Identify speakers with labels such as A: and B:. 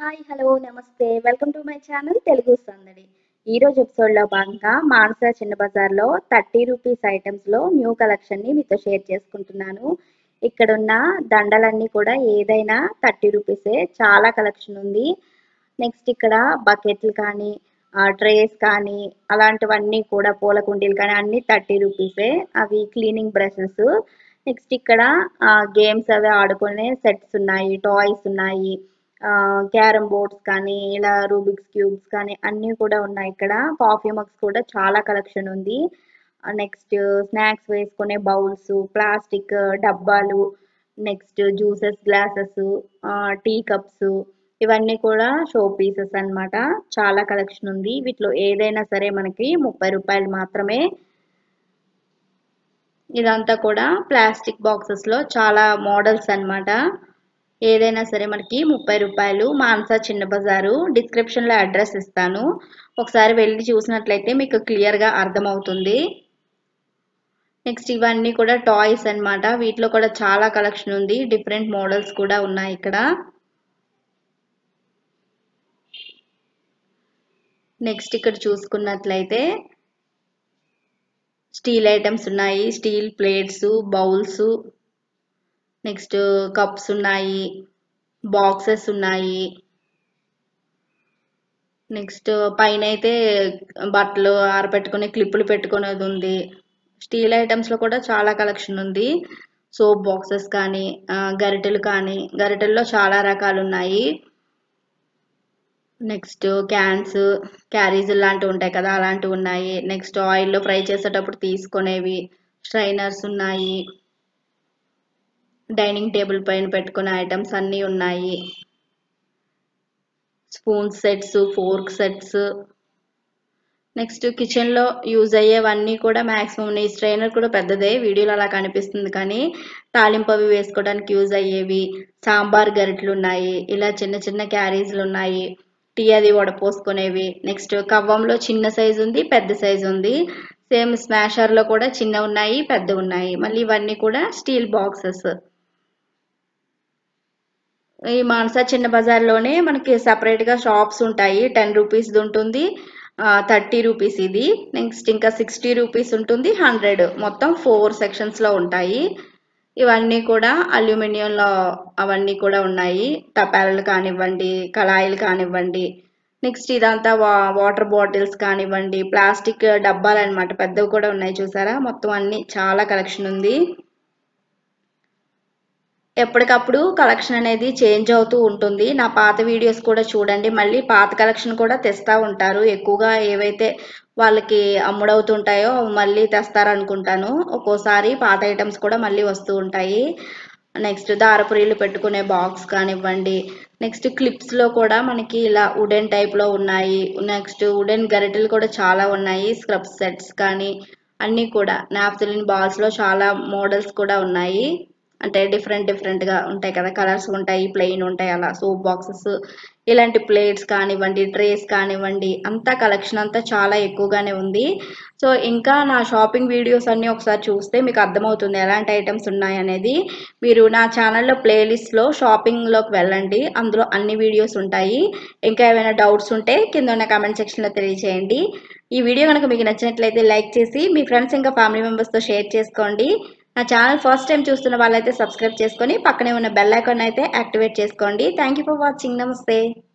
A: hi hello నమస్తే welcome to my channel Telugu Sandadi ఈ రోజు ఎపిసోడ్ లో భాగంగా మానస చిన్న బజార్ లో థర్టీ రూపీస్ ఐటమ్స్ లో న్యూ కలెక్షన్ ని మీతో షేర్ చేసుకుంటున్నాను ఇక్కడ ఉన్న దండలన్నీ కూడా ఏదైనా థర్టీ రూపీసే చాలా కలెక్షన్ ఉంది నెక్స్ట్ ఇక్కడ బకెట్లు కానీ ట్రేస్ కానీ అలాంటివన్నీ కూడా పూల కుండీలు కానీ అన్ని థర్టీ రూపీసే అవి క్లీనింగ్ బ్రషెస్ నెక్స్ట్ ఇక్కడ గేమ్స్ అవి ఆడుకునే సెట్స్ ఉన్నాయి టాయ్స్ ఉన్నాయి క్యారమ్ బోర్డ్స్ కానీ ఇలా రూబిక్స్ క్యూబ్స్ కానీ అన్నీ కూడా ఉన్నాయి ఇక్కడ కాఫీ మగ్స్ కూడా చాలా కలెక్షన్ ఉంది నెక్స్ట్ స్నాక్స్ వేసుకునే బౌల్స్ ప్లాస్టిక్ డబ్బాలు next juices glasses tea cups ఇవన్నీ కూడా షో పీసెస్ అన్నమాట చాలా కలెక్షన్ ఉంది వీటిలో ఏదైనా సరే మనకి ముప్పై రూపాయలు మాత్రమే ఇదంతా కూడా ప్లాస్టిక్ బాక్సెస్ లో చాలా మోడల్స్ అన్నమాట ఏదైనా సరే మనకి ముప్పై రూపాయలు మాన్సా చిన్న బజారు డిస్క్రిప్షన్ లో అడ్రస్ ఇస్తాను ఒకసారి వెళ్ళి చూసినట్లయితే మీకు క్లియర్ గా అర్థమవుతుంది నెక్స్ట్ ఇవన్నీ కూడా టాయ్స్ అన్నమాట వీటిలో కూడా చాలా కలెక్షన్ ఉంది డిఫరెంట్ మోడల్స్ కూడా ఉన్నాయి ఇక్కడ నెక్స్ట్ ఇక్కడ చూసుకున్నట్లయితే స్టీల్ ఐటమ్స్ ఉన్నాయి steel plates bowls next cups ఉన్నాయి బాక్సెస్ ఉన్నాయి నెక్స్ట్ పైన అయితే బట్టలు ఆరబెట్టుకునే క్లిప్పులు పెట్టుకునేది ఉంది స్టీల్ ఐటమ్స్ లో కూడా చాలా కలెక్షన్ ఉంది సోప్ బాక్సెస్ కానీ గరిటెలు కానీ గరిటెల్లో చాలా రకాలు ఉన్నాయి నెక్స్ట్ క్యాన్స్ క్యారీస్ లాంటివి ఉంటాయి కదా అలాంటివి ఉన్నాయి నెక్స్ట్ ఆయిల్లో ఫ్రై చేసేటప్పుడు తీసుకునేవి స్ట్రైనర్స్ ఉన్నాయి డైనింగ్ టేబుల్ పైన పెట్టుకునే ఐటమ్స్ అన్నీ ఉన్నాయి spoon sets fork sets next కిచెన్లో యూజ్ అయ్యేవన్నీ కూడా మ్యాక్సిమం ఈ స్ట్రైనర్ కూడా పెద్దదే వీడియోలో అలా కనిపిస్తుంది కానీ తాలింపు అవి వేసుకోవడానికి యూజ్ అయ్యేవి సాంబార్ గరిటెలు ఉన్నాయి ఇలా చిన్న చిన్న క్యారీస్లు ఉన్నాయి టీ అది వడపోసుకునేవి నెక్స్ట్ కవ్వంలో చిన్న సైజు ఉంది పెద్ద సైజు ఉంది సేమ్ స్మాషర్లో కూడా చిన్న ఉన్నాయి పెద్ద ఉన్నాయి మళ్ళీ ఇవన్నీ కూడా స్టీల్ బాక్సెస్ ఈ మానస చిన్న బజార్లోనే మనకి సపరేట్గా షాప్స్ ఉంటాయి టెన్ రూపీస్ది ఉంటుంది థర్టీ రూపీస్ ఇది నెక్స్ట్ ఇంకా సిక్స్టీ రూపీస్ ఉంటుంది హండ్రెడ్ మొత్తం ఫోర్ సెక్షన్స్లో ఉంటాయి ఇవన్నీ కూడా అల్యూమినియంలో అవన్నీ కూడా ఉన్నాయి తపాలలు కానివ్వండి కళాయిలు కానివ్వండి నెక్స్ట్ ఇదంతా వా వాటర్ బాటిల్స్ కానివ్వండి ప్లాస్టిక్ డబ్బాలు అనమాట పెద్దవి కూడా ఉన్నాయి చూసారా మొత్తం అన్ని చాలా కలెక్షన్ ఉంది ఎప్పటికప్పుడు కలెక్షన్ అనేది చేంజ్ అవుతూ ఉంటుంది నా పాత వీడియోస్ కూడా చూడండి మళ్ళీ పాత కలెక్షన్ కూడా తెస్తూ ఉంటారు ఎక్కువగా ఏవైతే వాళ్ళకి అమ్ముడవుతుంటాయో మళ్ళీ తెస్తారనుకుంటాను ఒక్కోసారి పాత ఐటమ్స్ కూడా మళ్ళీ వస్తూ ఉంటాయి నెక్స్ట్ దారపురీలు పెట్టుకునే బాక్స్ కానివ్వండి నెక్స్ట్ క్లిప్స్లో కూడా మనకి ఇలా వుడెన్ టైప్లో ఉన్నాయి నెక్స్ట్ వుడెన్ గరిటెలు కూడా చాలా ఉన్నాయి స్క్రబ్ సెట్స్ కానీ అన్నీ కూడా నాప్థలిన్ బాల్స్లో చాలా మోడల్స్ కూడా ఉన్నాయి అంటే డిఫరెంట్ డిఫరెంట్గా ఉంటాయి కదా కలర్స్ ఉంటాయి ప్లెయిన్ ఉంటాయి అలా సోప్ బాక్సెస్ ఇలాంటి ప్లేట్స్ కానివ్వండి ట్రేస్ కానివ్వండి అంతా కలెక్షన్ అంతా చాలా ఎక్కువగానే ఉంది సో ఇంకా నా షాపింగ్ వీడియోస్ అన్నీ ఒకసారి చూస్తే మీకు అర్థమవుతుంది ఎలాంటి ఐటమ్స్ ఉన్నాయి అనేది మీరు నా ఛానల్లో ప్లేలిస్ట్లో షాపింగ్లోకి వెళ్ళండి అందులో అన్ని వీడియోస్ ఉంటాయి ఇంకా ఏమైనా డౌట్స్ ఉంటే కింద ఉన్న కామెంట్ సెక్షన్లో తెలియజేయండి ఈ వీడియో కనుక మీకు నచ్చినట్లయితే లైక్ చేసి మీ ఫ్రెండ్స్ ఇంకా ఫ్యామిలీ మెంబర్స్తో షేర్ చేసుకోండి నా ఛానల్ ఫస్ట్ టైం చూస్తున్న వాళ్ళైతే సబ్స్క్రైబ్ చేసుకొని పక్కనే ఉన్న బెల్ ఐకాన్ అయితే యాక్టివేట్ చేసుకోండి థ్యాంక్ ఫర్ వాచింగ్ నమస్తే